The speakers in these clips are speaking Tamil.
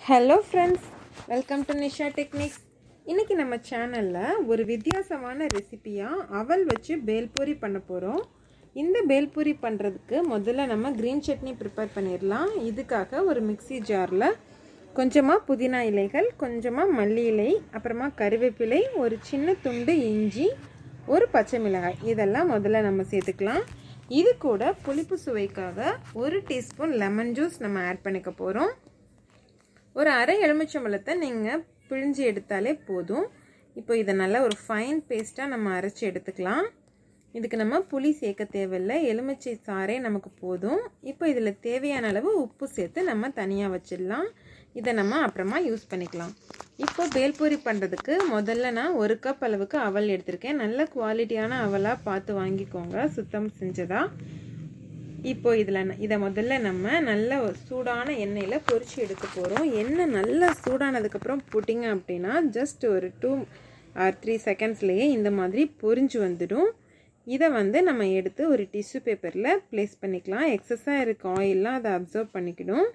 hello friends welcome to Nisha techniques இன்றைக்கி நம்ம சேனலில் ஒரு வித்தியாசமான ரெசிபியாக அவல் வச்சு பேல்பூரி பண்ண போகிறோம் இந்த பேல்பூரி பண்ணுறதுக்கு முதல்ல நம்ம க்ரீன் சட்னி ப்ரிப்பேர் பண்ணிடலாம் இதுக்காக ஒரு மிக்ஸி ஜாரில் கொஞ்சமாக புதினா இலைகள் கொஞ்சமாக மல்லி இலை அப்புறமா கருவேப்பிலை ஒரு சின்ன துண்டு இஞ்சி ஒரு பச்சை மிளகாய் இதெல்லாம் முதல்ல நம்ம சேர்த்துக்கலாம் இது கூட புளிப்பு சுவைக்காக ஒரு டீஸ்பூன் லெமன் ஜூஸ் நம்ம ஆட் பண்ணிக்க போகிறோம் ஒரு அரை எலுமிச்சம்பழத்தை நீங்கள் பிழிஞ்சு எடுத்தாலே போதும் இப்போ இதை நல்லா ஒரு ஃபைன் பேஸ்ட்டாக நம்ம அரைச்சி எடுத்துக்கலாம் இதுக்கு நம்ம புளி சேர்க்க தேவையில்லை எலுமிச்சை சாரே நமக்கு போதும் இப்போ இதில் தேவையான அளவு உப்பு சேர்த்து நம்ம தனியாக வச்சிடலாம் இதை நம்ம அப்புறமா யூஸ் பண்ணிக்கலாம் இப்போ பேல்பூரி பண்ணுறதுக்கு முதல்ல நான் ஒரு கப் அளவுக்கு அவல் எடுத்திருக்கேன் நல்ல குவாலிட்டியான அவலாக பார்த்து வாங்கிக்கோங்க சுத்தம் செஞ்சதா இப்போ இதில் இதை முதல்ல நம்ம நல்ல சூடான எண்ணெயில் பொரிச்சு எடுக்க போகிறோம் எண்ணெய் நல்லா சூடானதுக்கப்புறம் போட்டிங்க அப்படின்னா ஜஸ்ட் ஒரு டூ ஆர் த்ரீ செகண்ட்ஸ்லேயே இந்த மாதிரி பொரிஞ்சு வந்துடும் இதை வந்து நம்ம எடுத்து ஒரு டிஷ்யூ பேப்பரில் ப்ளேஸ் பண்ணிக்கலாம் எக்ஸஸாக இருக்க ஆயிலெலாம் அதை அப்சர்வ் பண்ணிக்கிடும்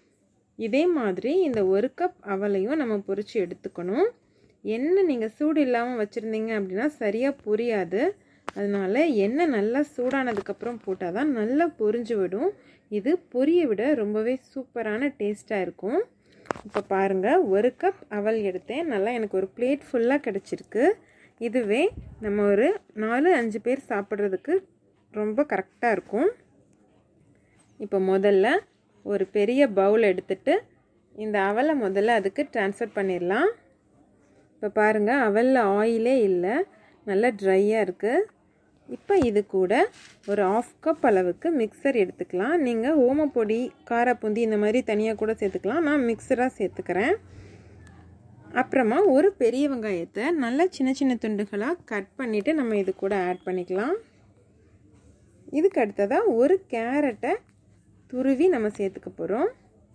இதே மாதிரி இந்த ஒரு கப் அவலையும் நம்ம பொரித்து எடுத்துக்கணும் எண்ணெய் நீங்கள் சூடு இல்லாமல் வச்சுருந்தீங்க அப்படின்னா சரியாக புரியாது அதனால் எண்ணெய் நல்லா சூடானதுக்கப்புறம் போட்டால் தான் நல்லா பொரிஞ்சு விடும் இது பொரிய விட ரொம்பவே சூப்பரான டேஸ்ட்டாக இருக்கும் இப்போ பாருங்கள் ஒரு கப் அவல் எடுத்தேன் நல்லா எனக்கு ஒரு பிளேட் ஃபுல்லாக கிடச்சிருக்கு இதுவே நம்ம ஒரு நாலு அஞ்சு பேர் சாப்பிட்றதுக்கு ரொம்ப கரெக்டாக இருக்கும் இப்போ முதல்ல ஒரு பெரிய பவுல் எடுத்துட்டு இந்த அவலை முதல்ல அதுக்கு ட்ரான்ஸ்ஃபர் பண்ணிடலாம் இப்போ பாருங்கள் அவலில் ஆயிலே இல்லை நல்லா ட்ரையாக இருக்குது இப்போ இது கூட ஒரு ஆஃப் கப் அளவுக்கு மிக்சர் எடுத்துக்கலாம் நீங்கள் ஓமப்பொடி காரப்பூந்தி இந்த மாதிரி தனியாக கூட சேர்த்துக்கலாம் நான் மிக்சராக சேர்த்துக்கிறேன் அப்புறமா ஒரு பெரிய வெங்காயத்தை நல்லா சின்ன சின்ன துண்டுகளாக கட் பண்ணிவிட்டு நம்ம இது கூட ஆட் பண்ணிக்கலாம் இதுக்கு அடுத்ததாக ஒரு கேரட்டை துருவி நம்ம சேர்த்துக்க போகிறோம்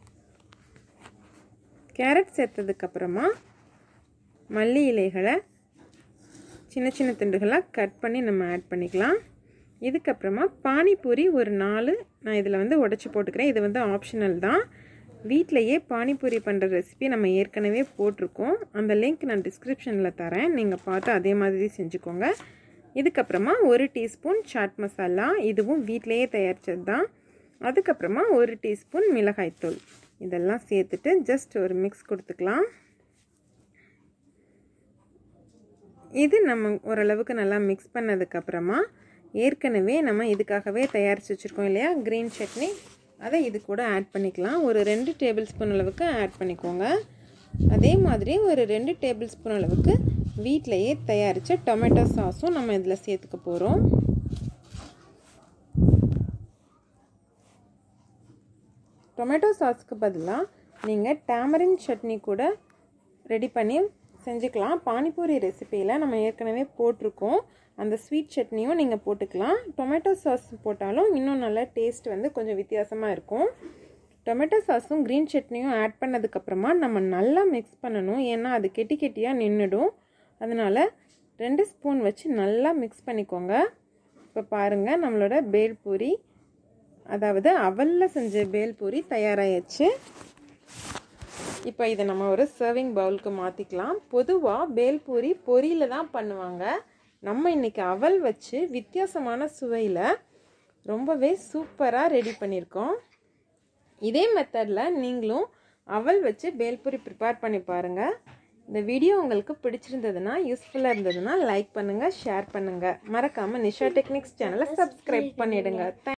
கேரட் சேர்த்ததுக்கப்புறமா மல்லி இலைகளை சின்ன சின்ன துண்டுகளாக கட் பண்ணி நம்ம ஆட் பண்ணிக்கலாம் இதுக்கப்புறமா பானிபூரி ஒரு நாலு நான் இதில் வந்து உடச்சி போட்டுக்கிறேன் இது வந்து ஆப்ஷனல் தான் வீட்டிலையே பானிபூரி பண்ணுற ரெசிபி நம்ம ஏற்கனவே போட்டிருக்கோம் அந்த லிங்க் நான் டிஸ்கிரிப்ஷனில் தரேன் நீங்கள் பார்த்து அதே மாதிரி செஞ்சுக்கோங்க இதுக்கப்புறமா ஒரு டீஸ்பூன் சாட் மசாலா இதுவும் வீட்டிலையே தயாரித்தது தான் அதுக்கப்புறமா ஒரு டீஸ்பூன் மிளகாய்த்தூள் இதெல்லாம் சேர்த்துட்டு ஜஸ்ட் ஒரு மிக்ஸ் கொடுத்துக்கலாம் இது நம்ம ஓரளவுக்கு நல்லா மிக்ஸ் பண்ணதுக்கப்புறமா ஏற்கனவே நம்ம இதுக்காகவே தயாரித்து வச்சுருக்கோம் இல்லையா க்ரீன் சட்னி அதை இது கூட ஆட் பண்ணிக்கலாம் ஒரு ரெண்டு டேபிள் ஸ்பூன் அளவுக்கு ஆட் பண்ணிக்கோங்க அதே மாதிரி ஒரு ரெண்டு டேபிள் ஸ்பூன் அளவுக்கு வீட்டிலையே தயாரித்த டொமேட்டோ சாஸும் நம்ம இதில் சேர்த்துக்க போகிறோம் டொமேட்டோ சாஸ்க்கு பதிலாக நீங்கள் டேமரின் சட்னி கூட ரெடி பண்ணி செஞ்சுக்கலாம் பானிபூரி ரெசிப்பியில் நம்ம ஏற்கனவே போட்டிருக்கோம் அந்த ஸ்வீட் சட்னியும் நீங்கள் போட்டுக்கலாம் டொமேட்டோ சாஸ் போட்டாலும் இன்னும் நல்லா டேஸ்ட் வந்து கொஞ்சம் வித்தியாசமாக இருக்கும் டொமேட்டோ சாஸும் க்ரீன் சட்னியும் ஆட் பண்ணதுக்கப்புறமா நம்ம நல்லா மிக்ஸ் பண்ணணும் ஏன்னா அது கெட்டி கெட்டியாக நின்றுடும் அதனால் ரெண்டு ஸ்பூன் வச்சு நல்லா மிக்ஸ் பண்ணிக்கோங்க இப்போ பாருங்கள் நம்மளோட பேல்பூரி அதாவது அவலில் செஞ்ச பேல்பூரி தயாராகிடுச்சு இப்போ இதை நம்ம ஒரு சர்விங் பவுலுக்கு மாற்றிக்கலாம் பொதுவாக பேல்பூரி பொரியில் தான் பண்ணுவாங்க நம்ம இன்றைக்கி அவல் வச்சு வித்தியாசமான சுவையில் ரொம்பவே சூப்பராக ரெடி பண்ணியிருக்கோம் இதே மெத்தடில் நீங்களும் அவல் வச்சு பேல்பூரி ப்ரிப்பேர் பண்ணி பாருங்கள் இந்த வீடியோ உங்களுக்கு பிடிச்சிருந்ததுன்னா யூஸ்ஃபுல்லாக இருந்ததுன்னா லைக் பண்ணுங்கள் ஷேர் பண்ணுங்கள் மறக்காமல் நிஷா டெக்னிக்ஸ் சேனலை சப்ஸ்கிரைப் பண்ணிவிடுங்க